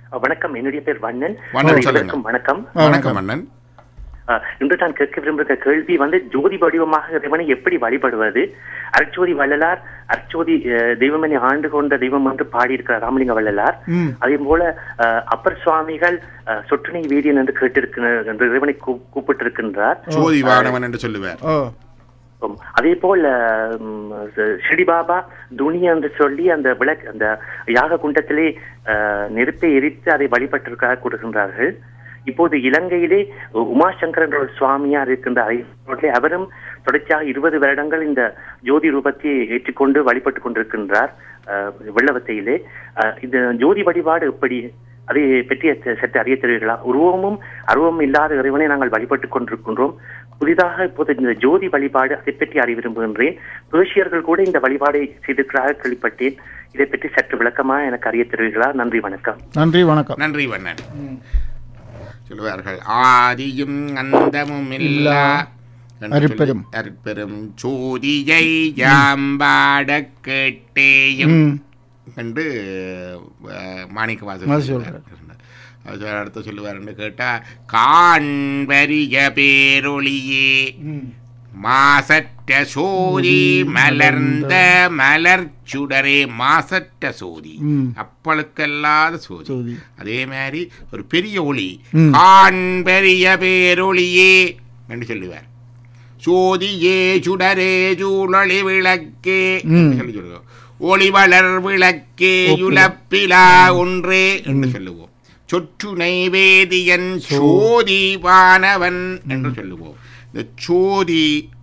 அஹ், வணக்கம் என்னுடைய பேர் வண்ணன் வண்ணன், அஹ், சொல்லுங்க. இருவருக்கும் வணக்கம் வணக்கம் அண்ணன் அஹ், இன்று நான் கேட்க விரும்புகிற கேள்வி வந்து ஜோதி வடிவமாக இறைவனை எப்படி வழிபடுவது அர்ச்சோதி வள்ளலார் அர்ச்சோதி அஹ், தெய்வமணி ஆண்டு கொண்ட தெய்வம் என்று பாடியிருக்கிறார் ராமலிங்க வள்ளலார் ம். அதே போல அஹ், அப்பர் சுவாமிகள் அஹ், சொட்டுணை வீரியன் என்று கேட்டிருக்கிறார் என்று இறைவனை கூ- கூப்பிட்டிருக்கின்றார் ஜோதி வானவன் என்று சொல்லுவார் ஓ ஆம். அதே போல் ம், ஷிரடி பாபா துணி என்று சொல்லி அந்த விளக்கு அந்த யாக குண்டத்திலே அஹ், நெருப்பை எரித்து அதை வழிபட்டிருக்காக கூறுகின்றார்கள் இப்போது இலங்கையிலே உமாசங்கர் என்ற ஒரு சுவாமியார் இருக்கின்ற ஐரோட்டிலே அவரும் தொடர்ச்சியாக இருபது வருடங்கள் இந்த ஜோதி ரூபத்தை ஏற்றுக்கொண்டு வழிபட்டுக் கொண்டிருக்கின்றார் அஹ், வெள்ளவத்தையிலே அஹ், இந்த ஜோதி வழிபாடு எப்படி அதை பற்றி ச- சற்று அறிய தெரிவிங்களா உருவமும் அருவமும் இல்லாத இறைவனை நாங்கள் வழிபட்டுக் கொண்டிருக்கின்றோம் புதிதாக இப்போது இந்த ஜோதி வழிபாடு அதை பற்றி அறிய விரும்புகின்றேன் பேர்ஷியர்கள் கூட இந்த வழிபாடை செய்திருக்கிறாக கேள்விப்பட்டேன் இதை பற்றி சற்று விளக்கமாக எனக்கு அறிய தெரிவிங்களா நன்றி வணக்கம் நன்றி வணக்கம் நன்றி வண்ணன் சொல்லுவார்கள் ஆதியும் அந்தமும் இல்லா என்று அருட்பெரும். சொல்லி, அருட்பெரும் ஜோதியை யாம்பாட கேட்டேயும் ம் என்று அஹ், மாணிக்கவாசகர் அது சொல்லுவார். அது அடுத்து சொல்லுவாருன்னு கேட்டா காண்பரிய பேரொளியே ம் மாசற்ற சோதி மலர்ந்த மலர் சுடரே மாசற்ற சோதி ம். அப்பளுக்கல்லாத சோதி சோதி. அதே மாதிரி ஒரு பெரிய ஒளி ம். காண்பெரிய பேரொளியே என்று சொல்லுவார் சோதியே சுடரே சூழொளி விளக்கே ம். என்று சொல்லி சொல்லுவோம் ஒளி வளர் விளக்கே யுலப்பிலா ஒன்றே என்று சொல்லுவோம் சொற்று நைவேதியன் சோதி வானவன் என்று சொல்லுவோம் இந்த சோதி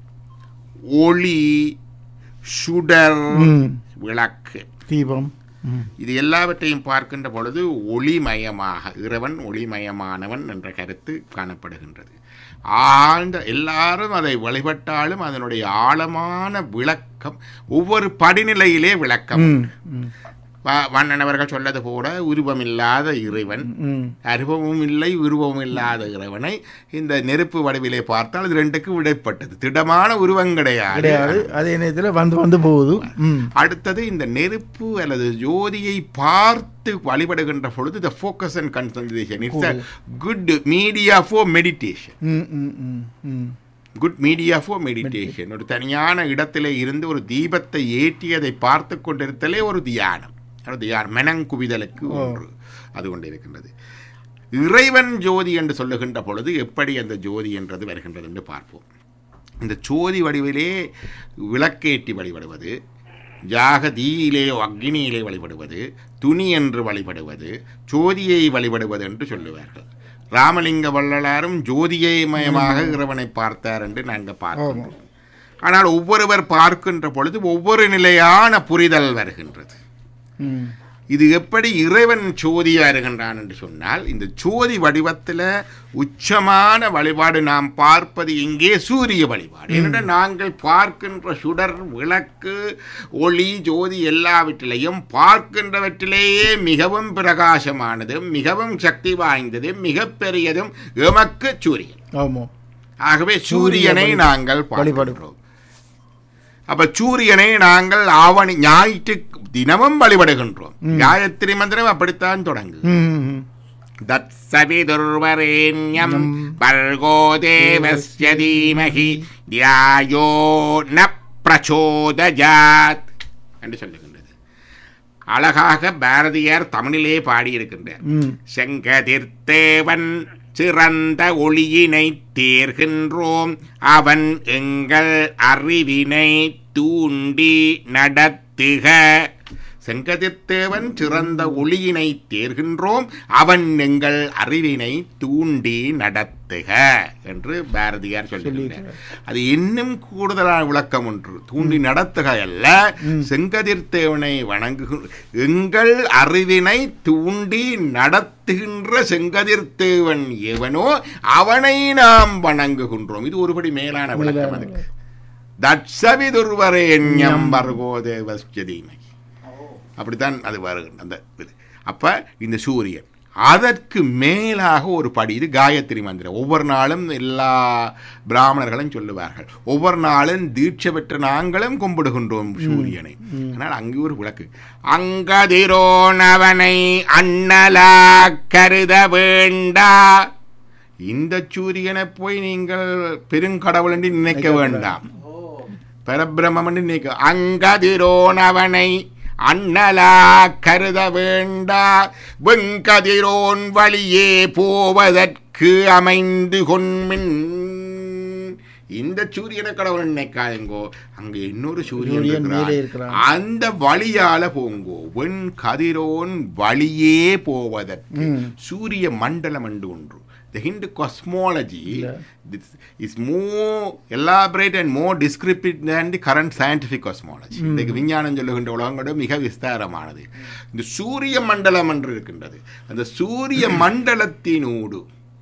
ஒளி சுடர் ம். விளக்கு தீபம் ம் இது எல்லாவற்றையும் பார்க்கின்ற பொழுது ஒளிமயமாக இறைவன் ஒளிமயமானவன் என்ற கருத்து காணப்படுகின்றது ஆழ்ந்த எல்லாரும் அதை வழிபட்டாலும் அதனுடைய ஆழமான விளக்கம் ஒவ்வொரு படிநிலையிலே விளக்கம் ம் ம் வ- வண்ணன் அவர்கள் சொல்லது போல உருவமில்லாத இறைவன் ம் அருவமும் இல்லை உருவமும் இல்லாத இறைவனை இந்த நெருப்பு வடிவிலே பார்த்தால் இது ரெண்டுக்கு விடைப்பட்டது திடமான உருவம் கிடையாது கிடையாது அதே நேரத்தில் வந்து வந்து போகுது ம் அடுத்தது இந்த நெருப்பு அல்லது ஜோதியை பார்த்து வழிபடுகின்ற பொழுது the focus and concentration it's a good media for meditation hmm hmm hmm ம் குட் மீடியா ஃபார் மெடிடேஷன் ஒரு தனியான இடத்திலே இருந்து ஒரு தீபத்தை ஏற்றி அதை பார்த்து கொண்டிருத்தலே ஒரு தியானம் ஒரு தியானம் மெனங்குவிதலுக்கு ஒன்று அது கொண்டு இருக்கின்றது இறைவன் ஜோதி என்று சொல்லுகின்ற பொழுது எப்படி அந்த ஜோதி என்றது வருகின்றது என்று பார்ப்போம் இந்த ஜோதி வடிவிலே விளக்கேற்றி வழிபடுவது ஜாகதீயிலே அக்னியிலே வழிபடுவது துணி என்று வழிபடுவது ஜோதியை வழிபடுவது என்று சொல்லுவார்கள் ராமலிங்க வள்ளலாரும் ஜோதியை மயமாக இறைவனை பார்த்தார் என்று நாங்கள் பார்க்கின்றோம் ஆனால் ஒவ்வொருவர் பார்க்கின்ற பொழுது ஒவ்வொரு நிலையான புரிதல் வருகின்றது ம் இது எப்படி இறைவன் சோதியா இருக்கின்றான் என்று சொன்னால் இந்த சோதி வடிவத்தில் உச்சமான வழிபாடு நாம் பார்ப்பது இங்கே சூரிய வழிபாடு ஏனென்றால் நாங்கள் பார்க்கின்ற சுடர் விளக்கு ஒளி ஜோதி எல்லாவற்றிலையும் பார்க்கின்றவற்றிலேயே மிகவும் பிரகாசமானது மிகவும் சக்தி வாய்ந்தது மிகப்பெரியதும் எமக்கு சூரியன் ஆமாம் ஆகவே சூரியனை நாங்கள் வழிபாடு. பார்க்கின்றோம் அப்ப சூரியனை நாங்கள் ஆவணி ஞாயிற்று தினமும் வழிபடுகின்றோம் காயத்ரி மந்திரம் அப்படித்தான் தொடங்கு ம் ம் தத்சவிதுர்வரேண்யம் பர்கோ தேவஸ்ய தீமஹி தியாயோ ந பிரச்சோதஜாத் என்று சொல்லுகின்றது அழகாக பாரதியார் தமிழிலே பாடியிருக்கின்றார் ம் செங்கதிர்த்தேவன் சிறந்த ஒளியினை தேர்கின்றோம் அவன் எங்கள் அறிவினை தூண்டி நடத்துக செங்கதிர்த்தேவன் சிறந்த ஒளியினை தேர்கின்றோம் அவன் எங்கள் அறிவினை தூண்டி நடத்துக என்று பாரதியார் சொல்லுகின்றார் அது இன்னும் கூடுதலான விளக்கம் ஒன்று தூண்டி நடத்துக அல்ல செங்கதிர்த்தேவனை வணங்குகின்ற எங்கள் அறிவினை தூண்டி நடத்துகின்ற செங்கதிர்த்தேவன் எவனோ அவனை நாம் வணங்குகின்றோம் இது ஒருபடி மேலான விளக்கம் அதுக்கு தட்சவிதுர்வரேண்யம் பர்கோ தேவஸ்ய தீமகி அப்படித்தான் அது வருகின்ற அந்த இது அப்போ இந்த சூரியன் அதற்கு மேலாக ஒரு படி இது காயத்ரி மந்திரம் ஒவ்வொரு நாளும் எல்லா பிராமணர்களும் சொல்லுவார்கள் ஒவ்வொரு நாளும் தீட்சை பெற்ற நாங்களும் கும்பிடுகின்றோம் சூரியனை ஆனால் அங்கே ஒரு விளக்கு அங்கதிரோனவனை அண்ணலா கருத வேண்டா இந்த சூரியனை போய் நீங்கள் பெருங்கடவுள் என்று நினைக்க வேண்டாம் பரபிரமம் என்று நினைக்க அங்கதிரோனவனை அண்ணலா கருத வேண்டா வெங்கதிரோன் வழியே போவதற்கு அமைந்து கொன்மின் இந்த சூரியனை கடவுள் நினைக்காதங்கோ அங்க இன்னொரு சூரியன் சூரியன் மேலே இருக்கிறான். இருக்கிறான். அந்த வழியால போங்கோ வெண் கதிரோன் வழியே போவதற்கு ம். சூரிய மண்டலம் என்று ஒன்று The Hindu cosmology this is more elaborate and more descriptive than the current scientific cosmology. இன்றைக்கு விஞ்ஞானம் சொல்லுகின்ற உலகங்களோட மிக விஸ்தாரமானது இந்த சூரிய மண்டலம் என்று இருக்கின்றது அந்த சூரிய மண்டலத்தினூடு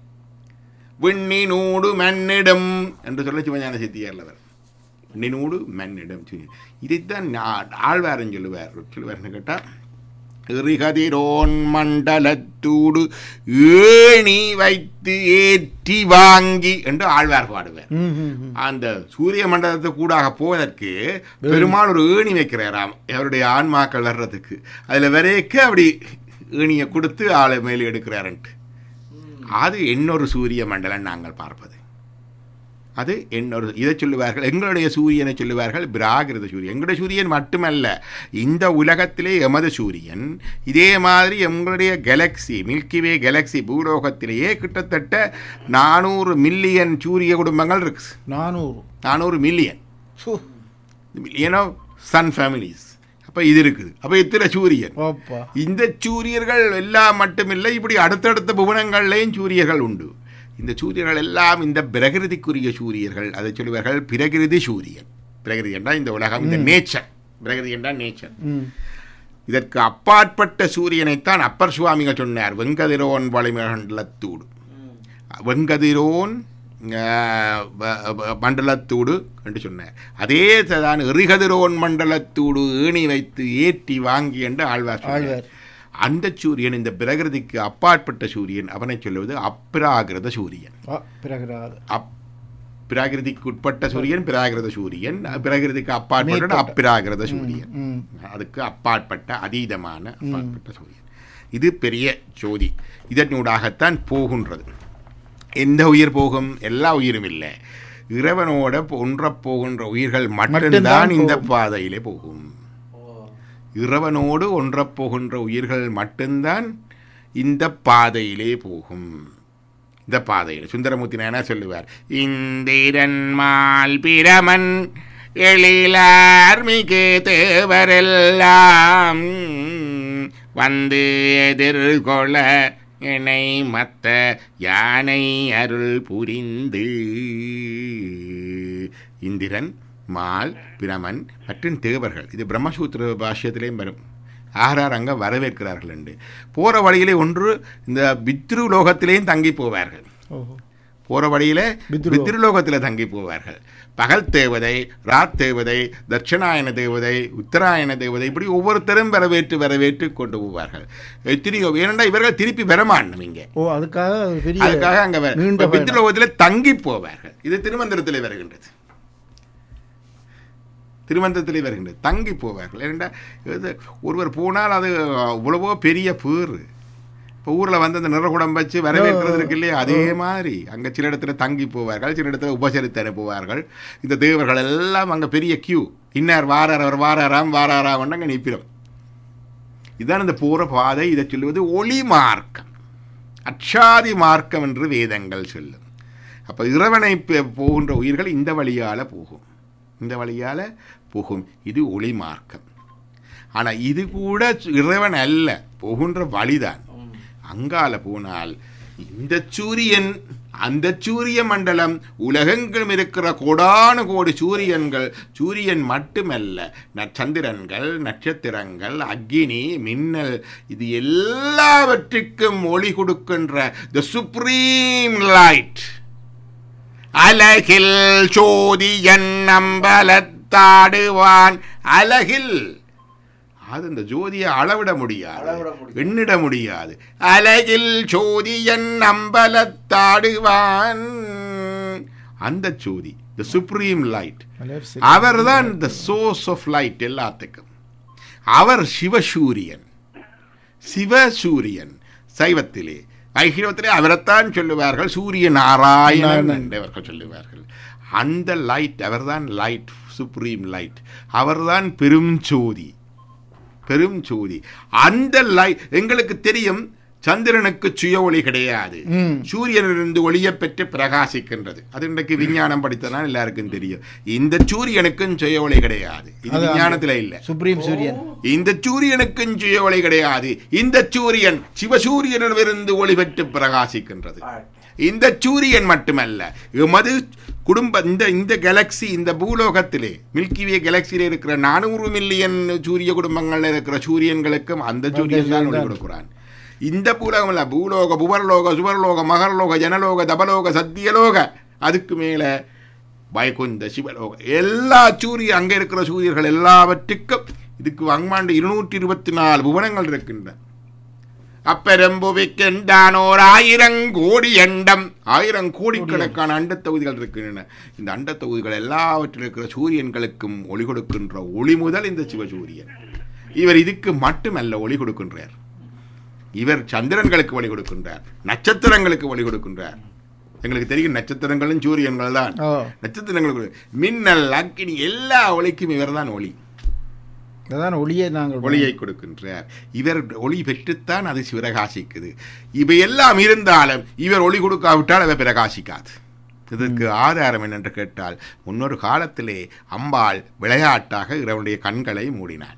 விண்ணினூடு மண்ணிடம் என்று சொல்ல சிவஞான சித்தியார்லவர் விண்ணினூடு மண்ணிடம் சொல்லி இதைத்தான் நா- ஆழ்வாரன் சொல்லுவார் சொல்லுவார்னு கேட்டால் எறிகதிரோன் மண்டலத்தூடு ஏணி வைத்து ஏற்றி வாங்கி என்று ஆழ்வார் பாடுவார் ம், ம், ம். அந்த சூரிய மண்டலத்தை கூடாக போவதற்கு பெருமாள் ஒரு ஏணி வைக்கிறாராம் அவருடைய ஆன்மாக்கள் வர்றதுக்கு அதில் வரைக்க அப்படி ஏணியை கொடுத்து ஆளை மேலே எடுக்கிறாருன்ட்டு அது இன்னொரு சூரிய மண்டலம் நாங்கள் பார்ப்பது அது இன்னொரு இதை சொல்லுவார்கள் எங்களுடைய சூரியனை சொல்லுவார்கள் பிராகிருத சூரியன் எங்களுடைய சூரியன் மட்டுமல்ல இந்த உலகத்திலே எமது சூரியன் இதே மாதிரி எங்களுடைய கேலக்ஸி மில்கிவே கேலக்ஸி பூலோகத்திலேயே கிட்டத்தட்ட நானூறு மில்லியன் சூரிய குடும்பங்கள் இருக்கு நானூறு நானூறு மில்லியன் சு, ஏன்னா சன் ஃபேமிலிஸ் அப்போ இது இருக்குது அப்போ இத்தனை சூரியன் அப்பா இந்த சூரியர்கள் எல்லாம் மட்டுமில்லை இப்படி அடுத்தடுத்த புவனங்கள்லேயும் சூரியர்கள் உண்டு இந்த சூரியர்கள் எல்லாம் இந்த பிரகிருதிக்குரிய சூரியர்கள் அதை சொல்லுவார்கள் பிரகிருதி சூரியன் பிரகிருதி என்றால் இந்த உலகம் இந்த நேச்சர் பிரகிருதி என்றால் நேச்சர் ம் இதற்கு அப்பாற்பட்ட சூரியனைத்தான் அப்பர் சுவாமிகள் சொன்னார் வெங்கதிரோன் வளிமண்டலத்தூடு வெங்கதிரோன் அஹ், வ- வ- மண்டலத்தூடு என்று சொன்னார் அதே தான் எரிகதிரோன் மண்டலத்தூடு ஏணி வைத்து ஏற்றி வாங்கி என்று ஆழ்வார் சொன்னார். ஆழ்வார். அந்த சூரியன் இந்த பிரகிருதிக்கு அப்பாற்பட்ட சூரியன் அவனை சொல்லுவது அப்ராகிருத சூரியன் ஆ, பிறகுறாது அப் பிராகிருதிக்கு உட்பட்ட சூரியன் பிராகிருத சூரியன் பிராகிருதிக்கு அப்பாற்பட்ட மேற்பட்ட. அப்பிராகிருத சூரியன் ம் அதுக்கு அப்பாற்பட்ட அதீதமான அப்பாற்பட்ட சூரியன் இது பெரிய ஜோதி இதனூடாகத்தான் போகின்றது எந்த உயிர் போகும் எல்லா உயிரும் இல்லை இறைவனோட ஒன்றப் போகின்ற உயிர்கள் மட்டும்தான் மட்டும்தான் இந்த போகும். பாதையிலே போகும் இறைவனோடு ஒன்றப் போகின்ற உயிர்கள் மட்டும்தான் இந்த பாதையிலே போகும் இந்த பாதையில் சுந்தரமூர்த்தி நாயனா சொல்லுவார் இந்திரன் மால் பிரமன் எழிலார் மிகு தேவரெல்லாம் வந்து எதிர்கொள்ள என்னை மத்த யானை அருள் புரிந்து இந்திரன் மால் பிரமன் மற்றும் தேவர்கள் இது பிரம்மசூத்திர பாஷ்யத்திலேயும் வரும் ஆறார் அங்கே வரவேற்கிறார்கள் என்று போகிற வழியிலே ஒன்று இந்த பித்ரு லோகத்திலேயும் தங்கி போவார்கள் ஓஹோ போகிற வழியிலே பித்ரு- பித்ருலோகத்தில் தங்கி போவார்கள் பகல் தேவதை ராத் தேவதை தட்சிணாயன தேவதை உத்தராயண தேவதை இப்படி ஒவ்வொருத்தரும் வரவேற்று வரவேற்று கொண்டு போவார்கள் எத்தனையோ ஏனென்றா இவர்கள் திருப்பி வரமாட்டணும் இங்கே ஓ அதுக்காக ஒரு பெரிய அதுக்காக அங்கே நீண்ட பயணம். பித்ருலோகத்தில் தங்கி போவார்கள் இது திருமந்திரத்தில் வருகின்றது திருமந்திரத்திலே வருகின்றது தங்கி போவார்கள் ஏனென்றா இது ஒருவர் போனால் அது இவ்வளவோ பெரிய பேர் இப்போ ஊரில் வந்து அந்த நிறகுடம் வச்சு வரவேற்கிறது இருக்கு இல்லையா அதே மாதிரி அங்கே சில இடத்துல தங்கி போவார்கள் சில இடத்துல உபசரித்து அனுப்புவார்கள் இந்த தேவர்கள் எல்லாம் அங்கே பெரிய கியூ இன்னார் வாரார் அவர் வாராராம் வாராராம் அங்கே நிற்பிடும் இதுதான் இந்த போகிற பாதை இதை சொல்லுவது ஒளி மார்க்கம் அச்சாதி மார்க்கம் என்று வேதங்கள் சொல்லும் அப்போ இறைவனை பே- போகின்ற உயிர்கள் இந்த வழியால் போகும் இந்த வழியால் போகும் இது ஒளி மார்க்கம் ஆனால் இது கூட இறைவன் அல்ல போகின்ற வழிதான் அங்கால போனால் இந்த சூரியன் அந்த சூரிய மண்டலம் உலகெங்கிலும் இருக்கிற கோடானு கோடி சூரியன்கள் சூரியன் மட்டுமல்ல நட்சந்திரன்கள் நட்சத்திரங்கள் அக்கினி மின்னல் இது எல்லாவற்றுக்கும் ஒளி கொடுக்கின்ற த சுப்ரீம் லைட் அலகில் சோதியன் நம்பலத்தாடுவான் அலகில் அது இந்த ஜோதியை அளவிட முடியாது அளவிட முடியாது. எண்ணிட முடியாது அழகில் ஜோதியன் அம்பலத்தாடுவான் அந்த ஜோதி த சுப்ரீம் லைட் மலர் சிறு- அவர்தான் த சோர்ஸ் ஆஃப் லைட் எல்லாத்துக்கும் அவர் சிவசூரியன் சிவசூரியன் சைவத்திலே ஐகிரவத்திலே அவரைத்தான் சொல்லுவார்கள் சூரிய நாராயணன் நாராயணன். என்று அவர்கள் சொல்லுவார்கள் அந்த லைட் அவர்தான் லைட் சுப்ரீம் லைட் அவர்தான் பெரும் ஜோதி பெரும் ஜோதி அந்த லைட் எங்களுக்கு தெரியும் சந்திரனுக்கு சுய ஒளி கிடையாது ம். சூரியனிலிருந்து ஒளியை பெற்று பிரகாசிக்கின்றது அது இன்றைக்கு விஞ்ஞானம் படித்ததான் எல்லாருக்கும் தெரியும் இந்த சூரியனுக்கும் சுய ஒளி கிடையாது இது அது அந்த- விஞ்ஞானத்துல இல்ல சுப்ரீம் சூரியன் இந்த சூரியனுக்கும் சுய ஒளி கிடையாது இந்த சூரியன் சிவசூரியனிலிருந்து ஒளி பெற்று பிரகாசிக்கின்றது இந்த சூரியன் மட்டுமல்ல எமது குடும்ப இந்த இந்த கேலக்சி இந்த பூலோகத்திலே மில்கிவே கேலக்சியில இருக்கிற நானூறு மில்லியன் சூரிய குடும்பங்கள்ல இருக்கிற சூரியன்களுக்கும் அந்த சூரியன் தான் ஒளி கொடுக்கிறான் இந்த பூலோகம் இல்ல பூலோக புவர்லோக சுவர்லோக மகர்லோக ஜனலோக தபலோக சத்தியலோக அதுக்கு மேல வைகுந்த சிவலோக எல்லா சூரிய அங்க இருக்கிற சூரியர்கள் எல்லாவற்றுக்கும் இதுக்கு அங்மாண்டு இருநூற்றி இருபத்தி நாலு புவனங்கள் இருக்கின்றன அப்பெரும்புவிக்கின்றான் ஓர் ஆயிரம் கோடி அண்டம் ஆயிரம் கோடிக்கணக்கான அண்ட தொகுதிகள் இருக்கின்றன இந்த அண்ட தொகுதிகள் எல்லாவற்றில் இருக்கிற சூரியன்களுக்கும் ஒளி கொடுக்கின்ற ஒளி முதல் இந்த சிவசூரியன் இவர் இதுக்கு மட்டுமல்ல ஒளி கொடுக்கின்றார் இவர் சந்திரன்களுக்கு ஒளி கொடுக்கின்றார் நட்சத்திரங்களுக்கு ஒளி கொடுக்கின்றார் எங்களுக்கு தெரியும் நட்சத்திரங்களும் சூரியன்கள் தான் ஓ நட்சத்திரங்களுக்கு மின்னல் அக்கினி எல்லா ஒளிக்கும் இவர்தான் ஒளி அதான் ஒளியை நாங்கள் ஒளியை கொடுக்கின்றார் இவர் ஒளி பெற்றுத்தான் அது பிரகாசிக்குது இவை எல்லாம் இருந்தாலும் இவர் ஒளி கொடுக்காவிட்டால் அதை பிரகாசிக்காது இதற்கு ஆதாரம் என்னென்று கேட்டால் முன்னொரு காலத்திலே அம்பாள் விளையாட்டாக இவருடைய கண்களை மூடினாள்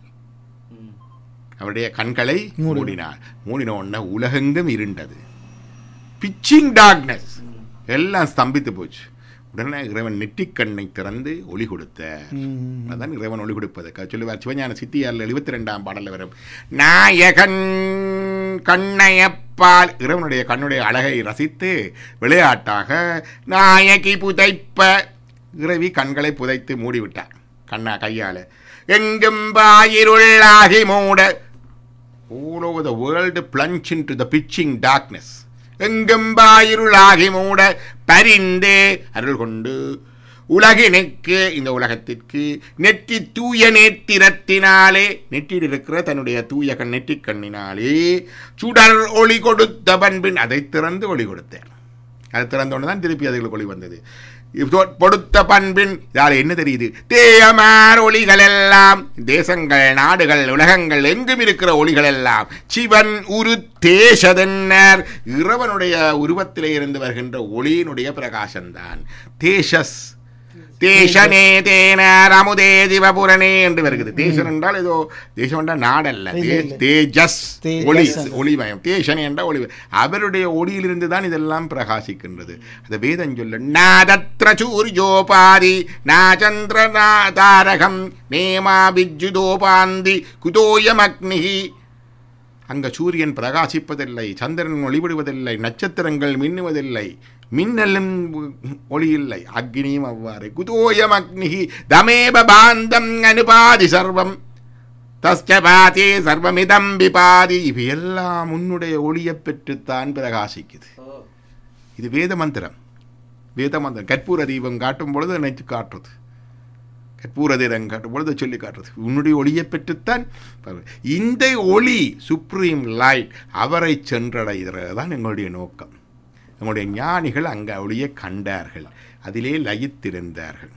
அவருடைய கண்களை மூடினாள். மூடினாள் மூடின உடனே உலகெங்கும் இருண்டது பிச்சிங் டார்க்னஸ் எல்லாம் ஸ்தம்பித்து போச்சு உடனே இறைவன் நெற்றிக்கண்ணை திறந்து ஒளி கொடுத்தார் ம். அதான் இறைவன் ஒளி கொடுப்பது சொல்லுவார் சிவஞான சித்தியாரில் எழுபத்தி ரெண்டாம் பாடல்ல வரும் நாயகன் கண்ணையப்பால் இறைவனுடைய கண்ணுடைய அழகை ரசித்து விளையாட்டாக நாயகி புதைப்ப இறைவி கண்களை புதைத்து மூடிவிட்டார் கண்ணா கையால எங்கும் பாயிருள்ளாகி மூட all over the world plunge into the pitching darkness எங்கும் பாயிருளாகி மூட பரிந்து அருள் கொண்டு உலகினுக்கு இந்த உலகத்திற்கு நெற்றி தூய நேத்திரத்தினாலே நெற்றியில் இருக்கிற தன்னுடைய தூய கண் நெற்றிக் கண்ணினாலே சுடர் ஒளி கொடுத்த பண்பின் அதை திறந்து ஒளி கொடுத்தார் அதை திறந்த உடனே தான் திருப்பி அதுகளுக்கு ஒளி வந்தது இப்போ கொடுத்த பண்பின் இதால் என்ன தெரியுது தேயமார் ஒளிகள் எல்லாம் தேசங்கள் நாடுகள் உலகங்கள் எங்கும் இருக்கிற ஒளிகள் எல்லாம் சிவன் உரு தேசதென்னர் இறைவனுடைய உருவத்திலே இருந்து வருகின்ற ஒளியினுடைய பிரகாசம்தான் தேசஸ் தேசனே தேனர் அமுதே திவபுரணே என்று வருகிறது தேசன் என்றால் ஏதோ தேசம் என்றால் நாடல்ல இல்ல, தே- இல்ல. தேஜஸ் தேஜஸ் ஒளி என்று. ஒளிமயம் தேசனே என்றால் ஒளி அவருடைய ஒளியிலிருந்து தான் இதெல்லாம் பிரகாசிக்கின்றது அந்த வேதம் சொல்ல நாதத்ர சூரியோபாதி நா சந்திர நா தாரகம் நேமா விஜுதோபாந்தி குதோயம் அக்னிஹி அங்க சூரியன் பிரகாசிப்பதில்லை சந்திரன் ஒளிவிடுவதில்லை நட்சத்திரங்கள் மின்னுவதில்லை மின்னலும் ஒளி இல்லை அக்னியும் அவ்வாறு குதோயம் அக்னிஹி தமேப பாந்தம் அனுபாதி சர்வம் தஸ்யபாதி சர்வமிதம் விபாதி இவையெல்லாம் உன்னுடைய ஒளியைப் பெற்றுத்தான் பிரகாசிக்குது இது வேத மந்திரம் வேத மந்திரம் கற்பூர தீபம் காட்டும் பொழுது நினைத்து காட்டுறது கற்பூர தீபம் காட்டும் பொழுது சொல்லி காட்டுறது உன்னுடைய ஒளியை பெற்றுத்தான் பாரு. இந்த ஒளி சுப்ரீம் லைட் அவரை சென்றடைகிறது தான் எங்களுடைய நோக்கம் எங்களுடைய ஞானிகள் அங்கே ஒளியை கண்டார்கள் அதிலே லயித்திருந்தார்கள்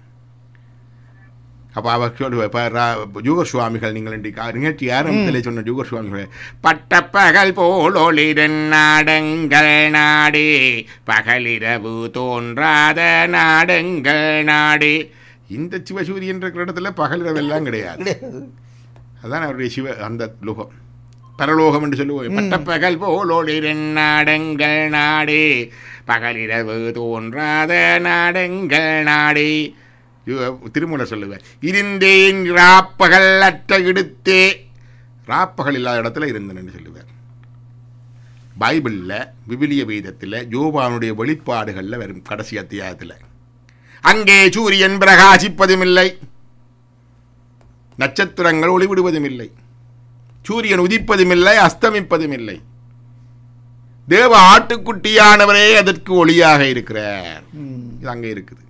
அப்போ அவர் சொல்லுவார் இப்போ ஜூகர் சுவாமிகள் நீங்கள் இன்றைக்கு ஆ- நிகழ்ச்சி ஆரம்பத்தில் சொன்ன ஜூகர் சுவாமிகள் பட்டப்பகல் போல் ஒளிரன் நாடங்கள் நாடே பகலிரவு தோன்றாத நாடங்கள் நாடே இந்த சிவசூரியன் இருக்கிற இடத்துல பகலிரவு எல்லாம் கிடையாது அதான் அவருடைய சிவ அந்த லோகம் பரலோகம் என்று சொல்லுவோம் பட்டப்பகல் போல் ஒளிரன் நாடங்கள் நாடே பகலிரவு தோன்றாத நாடங்கள் நாடே யு- திருமூலர் சொல்லுவார் இருந்தேன் ராப்பகல் அற்ற இடுத்தே ராப்பகல் இல்லாத இடத்துல இருந்தேன்னு சொல்லுவார் பைபிளில் விவிலிய வேதத்தில் யோபானுடைய வெளிப்பாடுகளில் வரும் கடைசி அத்தியாயத்தில் அங்கே சூரியன் பிரகாசிப்பதும் இல்லை நட்சத்திரங்கள் ஒளிவிடுவதும் இல்லை சூரியன் உதிப்பதும் இல்லை அஸ்தமிப்பதும் இல்லை தேவ ஆட்டுக்குட்டியானவரே அதற்கு ஒளியாக இருக்கிறார் ம். இது அங்கே இருக்குது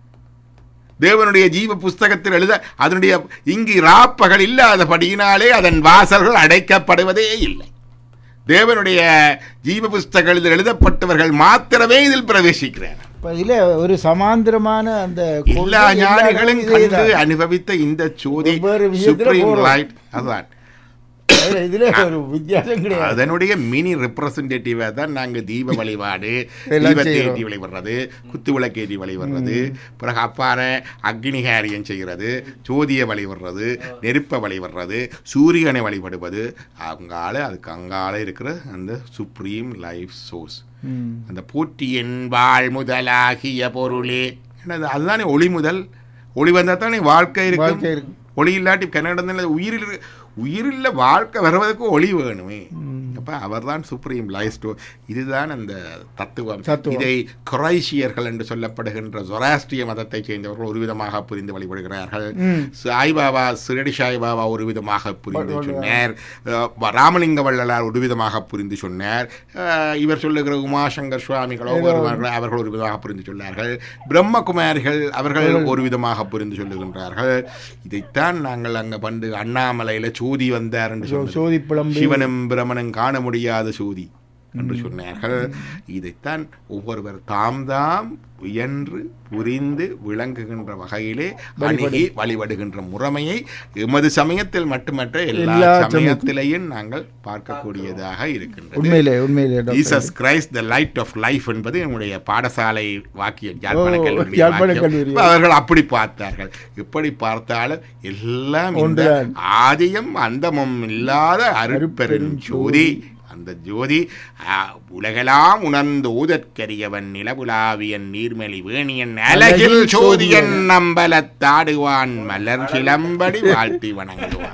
தேவனுடைய ஜீவ புஸ்தகத்தில் எழுத அதனுடைய இங்கு ராப்பகல் இல்லாதபடியினாலே அதன் வாசல்கள் அடைக்கப்படுவதே இல்லை தேவனுடைய ஜீவ புஸ்தகத்தில் எழுதப்பட்டவர்கள் மாத்திரமே இதில் பிரவேசிக்கிறார் இப்ப இதுல ஒரு சமாந்திரமான அந்த எல்லா கொள்கை ஞானிகளும் எல்லாரும் கண்டு இதேதான். அனுபவித்த இந்த சோதி ஒவ்வொரு விஷயத்துல சுப்ரீம் போறோம். லைட் அதுதான் அதுல இதுல ஒரு வித்தியாசம் கிடையாது அதனுடைய மினி ரெப்ரசன்டேட்டிவா தான் நாங்க தீப வழிபாடு எல்லாம் தீபத்தை செய்றோம். ஏற்றி வழிபடுறது குத்து விளக்கேற்றி வழிபடுறது பிறகு அப்பாற அக்னிகாரியம் செய்கிறது ஜோதியை வழிபடுறது நெருப்பை வழிபடுறது சூரியனை வழிபடுவது அங்கால அதுக்கு அங்கால இருக்கிற அந்த சுப்ரீம் லைஃப் சோர்ஸ் ம். அந்த போற்றி என்பாள் முதலாகிய பொருளே என்னது அதுதானே ஒளி முதல் ஒளி வந்தால் தானே வாழ்க்கை வாழ்க்கை இருக்கு இருக்கும். ஒளி இல்லாட்டி கன்னடத்தில் உயிரில் இரு- உயிரில் வாழ்க்கை வருவதற்கு ஒளி வேணுமே அப்போ அவர்தான் சுப்ரீம் லைஸ்டோ இதுதான் அந்த தத்துவம் தத்துவம். இதை குரைஷியர்கள் என்று சொல்லப்படுகின்ற ஜொராஸ்ட்ரிய மதத்தைச் சேர்ந்தவர்கள் ஒரு விதமாக புரிந்து வழிபடுகிறார்கள் ம். சாய்பாபா சிரடி சாய்பாபா ஒரு விதமாக புரிந்து சொன்னார் அஹ் ராமலிங்க வள்ளலார் ஒரு விதமாக புரிந்து சொன்னார் அஹ் இவர் சொல்லுகிற உமாசங்கர் சுவாமிகளோ வருவார்கள் அவர்கள் ஒரு விதமாக புரிந்து சொன்னார்கள் பிரம்மகுமாரிகள் அவர்கள் ஒரு விதமாக புரிந்து சொல்லுகின்றார்கள் இதைத்தான் நாங்கள் அங்க பண்டு அண்ணாமலையில சோதி வந்தார் என்று சொன்னது. சோதி புலம்பு சிவனும் பிரமனும் காண முடியாத சோதி என்று சொன்னார்கள் இதைத்தான் ஒவ்வொருவர் தாம் தாம் உயன்று புரிந்து விளங்குகின்ற வகையிலே அணுகி வழிபடுகின்ற முறைமையை எமது சமயத்தில் மட்டுமற்ற எல்லா எல்லா சமயத்திலேயும் நாங்கள் பார்க்கக்கூடியதாக இருக்கின்றது உண்மையிலே உண்மையிலே doctor. Jesus Christ the light of life என்பது என்னுடைய பாடசாலை வாக்கியம் யாழ்ப்பாண ஓ, கல்லூரி யாழ்ப்பாண வாக்கியம். கல்லூரி. இப்ப அவர்கள் அப்படி பார்த்தார்கள் எப்படி பார்த்தாலும் எல்லாம் இந்த ஒன்றுதான். ஆதியும் அந்தமும் இல்லாத அருட்பெரும் ஜோதி அந்த ஜோதி ஆ, உலகெல்லாம் உணர்ந்து ஊதற்கரியவன் நிலவுலாவியன் நீர்மலி வேணியன் அழகில் சோதியன் நம்பலத்தாடுவான் மலர் சிலம்படி வாழ்த்தி வணங்குவான்